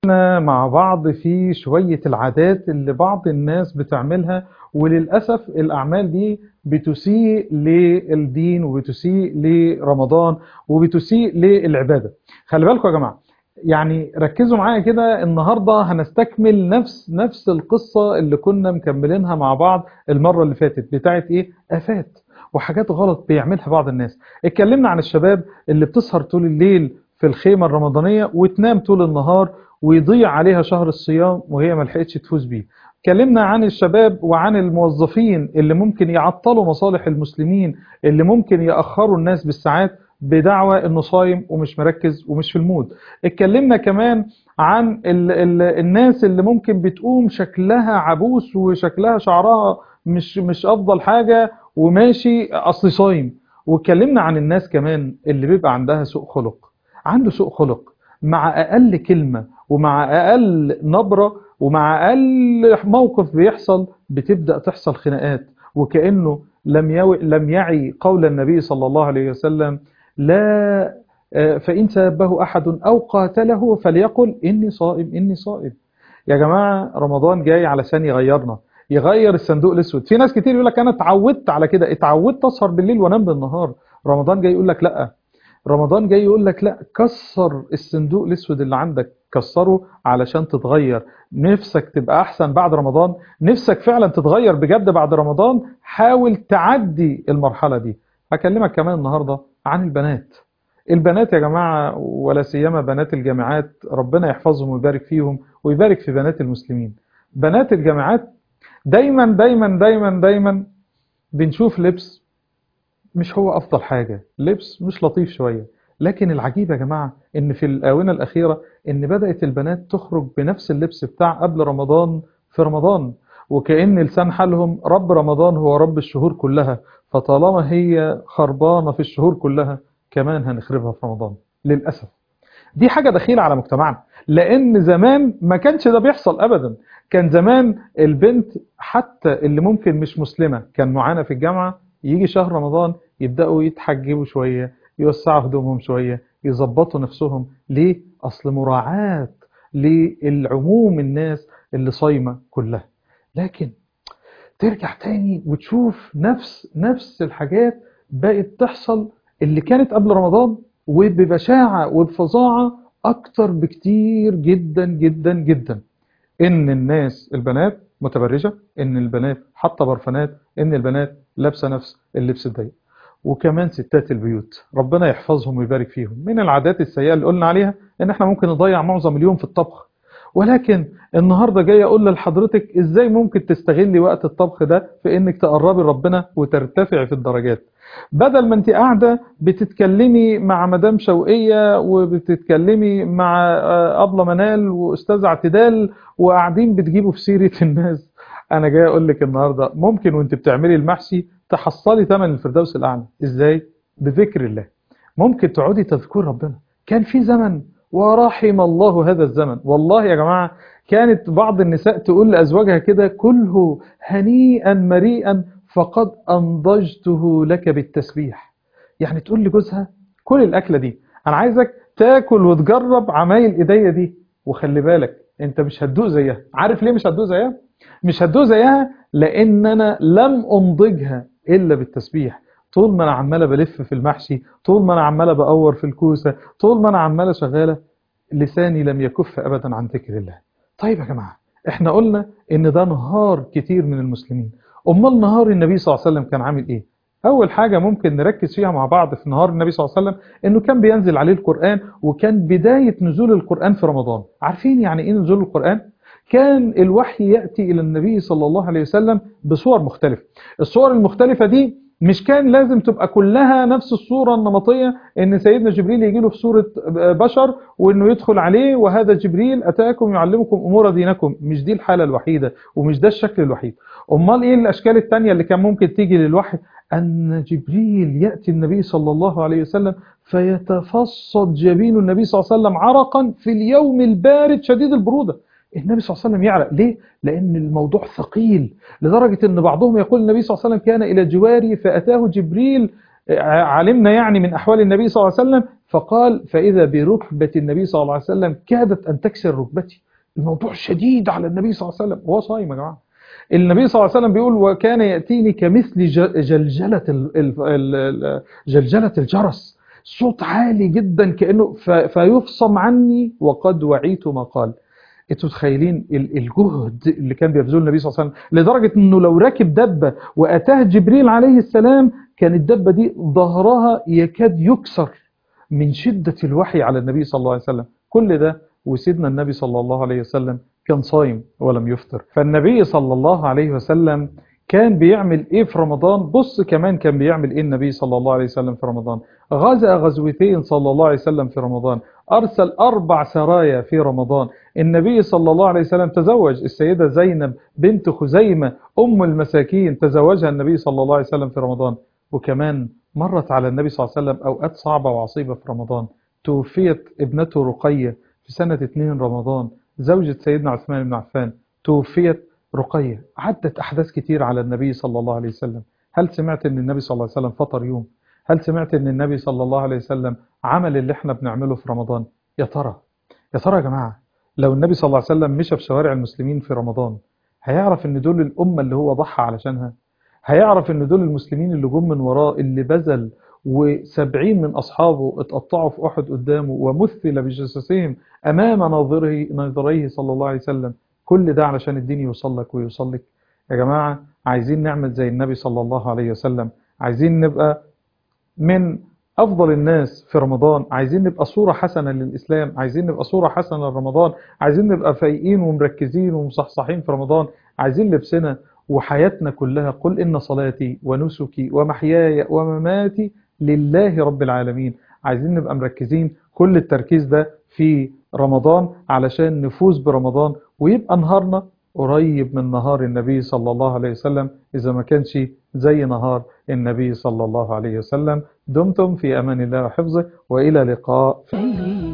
مع بعض في شوية العادات اللي بعض الناس بتعملها وللأسف الأعمال دي بتسيء للدين وبتسيء لرمضان وبتسيء للعبادة خلي بالكم يا جماعة يعني ركزوا معايا كده النهاردة هنستكمل نفس نفس القصة اللي كنا مكملينها مع بعض المرة اللي فاتت بتاعت ايه آفات وحاجات غلط بيعملها بعض الناس اتكلمنا عن الشباب اللي بتسهر طول الليل في الخيمة الرمضانية وتنام طول النهار ويضيع عليها شهر الصيام وهي ما لحقتش تفوز بيه اتكلمنا عن الشباب وعن الموظفين اللي ممكن يعطلوا مصالح المسلمين اللي ممكن يأخروا الناس بالساعات بدعوى انه صايم ومش مركز ومش في المود اتكلمنا كمان عن ال ال الناس اللي ممكن بتقوم شكلها عبوس وشكلها شعرها مش مش افضل حاجة وماشي اصلي صايم واتكلمنا عن الناس كمان اللي بيبقى عندها سوء خلق عنده سوء خلق مع اقل كلمة ومع اقل نبرة ومع اقل موقف بيحصل بتبدأ تحصل خناقات وكأنه لم يو... لم يعي قول النبي صلى الله عليه وسلم لا فإن سابه أحد أو قاتله فليقل إني صائم إني صائم يا جماعة رمضان جاي علشان يغيرنا يغير الصندوق الأسود في ناس كتير يقول لك أنا اتعودت على كده اتعودت أسهر بالليل وانام بالنهار رمضان جاي يقول لك لأ رمضان جاي يقول لك لا كسر الصندوق الأسود اللي عندك كسره علشان تتغير نفسك تبقى أحسن بعد رمضان نفسك فعلا تتغير بجد بعد رمضان حاول تعدي المرحلة دي هكلمك كمان النهاردة عن البنات البنات يا جماعة ولا سيما بنات الجامعات ربنا يحفظهم ويبارك فيهم ويبارك في بنات المسلمين بنات الجامعات دايما دايما دايما دايما بنشوف لبس مش هو أفضل حاجة لبس مش لطيف شوية لكن العجيب يا جماعة ان في الآونة الأخيرة ان بدأت البنات تخرج بنفس اللبس بتاع قبل رمضان في رمضان وكأن لسان حالهم رب رمضان هو رب الشهور كلها فطالما هي خربانة في الشهور كلها كمان هنخربها في رمضان للأسف دي حاجة دخيلة على مجتمعنا لأن زمان ما كانش ده بيحصل أبدا كان زمان البنت حتى اللي ممكن مش مسلمة كان معانا في الجامعة يجي شهر رمضان يبدأوا يتحجبوا شوية يوسعوا هدومهم شوية يظبطوا نفسهم ليه؟ أصل مراعاة للعموم الناس اللي صايمة كلها لكن ترجع تاني وتشوف نفس نفس الحاجات بقت تحصل اللي كانت قبل رمضان وببشاعة وبفظاعة أكتر بكتير جدا جدا جدا إن الناس البنات متبرجة إن البنات حاطة برفانات إن البنات لابسة نفس اللبس الضيق وكمان ستات البيوت ربنا يحفظهم ويبارك فيهم من العادات السيئة اللي قلنا عليها إن إحنا ممكن نضيع معظم اليوم في الطبخ ولكن النهاردة جاي أقول لحضرتك إزاي ممكن تستغلي وقت الطبخ ده في إنك تقربي ربنا وترتفعي في الدرجات بدل ما انت قاعدة بتتكلمي مع مدام شوقية وبتتكلمي مع أبلة منال وأستاذ اعتدال وقاعدين بتجيبوا في سيرة الناس أنا جاي أقول لك النهاردة ممكن وانت بتعملي المحشي تحصلي ثمن الفردوس الأعلى إزاي؟ بذكر الله ممكن تقعدي تذكر ربنا كان في زمن ورحم الله هذا الزمن والله يا جماعة كانت بعض النساء تقول لأزواجها كده كله هنيئا مريئا فقد أنضجته لك بالتسبيح يعني تقول لجوزها كل الأكلة دي أنا عايزك تاكل وتجرب عمايل إيديا دي وخلي بالك أنت مش هتدوق زيها عارف ليه مش هتدوق زيها؟ مش هتدوق زيها لأن أنا لم أنضجها إلا بالتسبيح طول ما أنا عمالة بلف في المحشي طول ما أنا عمالة بأور في الكوسة طول ما أنا عمالة شغالة لساني لم يكف أبدا عن ذكر الله طيب يا جماعة احنا قلنا ان ده نهار كتير من المسلمين امال نهار النبي صلى الله عليه وسلم كان عامل ايه اول حاجة ممكن نركز فيها مع بعض في نهار النبي صلى الله عليه وسلم انه كان بينزل عليه القرآن وكان بداية نزول القرآن في رمضان عارفين يعني ايه نزول القرآن كان الوحي يأتي إلى النبي صلى الله عليه وسلم بصور مختلفة الصور المختلفة دي مش كان لازم تبقى كلها نفس الصورة النمطية ان سيدنا جبريل يجي له في صورة بشر وانه يدخل عليه وهذا جبريل اتاكم يعلمكم امور دينكم مش دي الحالة الوحيدة ومش ده الشكل الوحيد امال ايه الاشكال التانية اللي كان ممكن تيجي للوحي ان جبريل يأتي النبي صلى الله عليه وسلم فيتفصد جبين النبي صلى الله عليه وسلم عرقا في اليوم البارد شديد البرودة النبي صلى الله عليه وسلم يعرق ليه؟ لأن الموضوع ثقيل لدرجة أن بعضهم يقول النبي صلى الله عليه وسلم كان إلى جواري فأتاه جبريل علمنا يعني من أحوال النبي صلى الله عليه وسلم فقال فإذا بركبة النبي صلى الله عليه وسلم كادت أن تكسر ركبتي الموضوع شديد على النبي صلى الله عليه وسلم وهو صايم يا جماعة النبي صلى الله عليه وسلم بيقول وكان يأتيني كمثل جلجلة جلجلة الجرس صوت عالي جدا كأنه فيفصم عني وقد وعيت ما قال انتوا متخيلين الجهد اللي كان بيبذله النبي صلى الله عليه وسلم لدرجة انه لو راكب دبة واتاه جبريل عليه السلام كان الدبة دي ظهرها يكاد يكسر من شدة الوحي على النبي صلى الله عليه وسلم كل ده وسيدنا النبي صلى الله عليه وسلم كان صايم ولم يفطر فالنبي صلى الله عليه وسلم كان بيعمل ايه في رمضان بص كمان كان بيعمل ايه النبي صلى الله عليه وسلم في رمضان غزا غزوتين صلى الله عليه وسلم في رمضان أرسل أربع سرايا في رمضان النبي صلى الله عليه وسلم تزوج السيدة زينب بنت خزيمة أم المساكين تزوجها النبي صلى الله عليه وسلم في رمضان وكمان مرت على النبي صلى الله عليه وسلم أوقات صعبة وعصيبة في رمضان توفيت ابنته رقية في سنة 2 رمضان زوجة سيدنا عثمان بن عفان توفيت رقية عدت أحداث كتير على النبي صلى الله عليه وسلم هل سمعت أن النبي صلى الله عليه وسلم فطر يوم هل سمعت أن النبي صلى الله عليه وسلم عمل اللي احنا بنعمله في رمضان يا ترى يا ترى يا جماعة لو النبي صلى الله عليه وسلم مشى في شوارع المسلمين في رمضان هيعرف ان دول الأمة اللي هو ضحى علشانها هيعرف ان دول المسلمين اللي جم من وراه اللي بذل وسبعين من أصحابه اتقطعوا في أحد قدامه ومثل بجثثهم أمام ناظره ناظريه صلى الله عليه وسلم كل ده علشان الدين يوصل لك ويوصل لك يا جماعة عايزين نعمل زي النبي صلى الله عليه وسلم عايزين نبقى من أفضل الناس في رمضان عايزين نبقى صورة حسنة للإسلام عايزين نبقى صورة حسنة لرمضان عايزين نبقى فايقين ومركزين ومصحصحين في رمضان عايزين لبسنا وحياتنا كلها قل إن صلاتي ونسكي ومحياي ومماتي لله رب العالمين عايزين نبقى مركزين كل التركيز ده في رمضان علشان نفوز برمضان ويبقى نهارنا قريب من نهار النبي صلى الله عليه وسلم إذا ما كانش زي نهار النبي صلى الله عليه وسلم دمتم في أمان الله وحفظه وإلى لقاء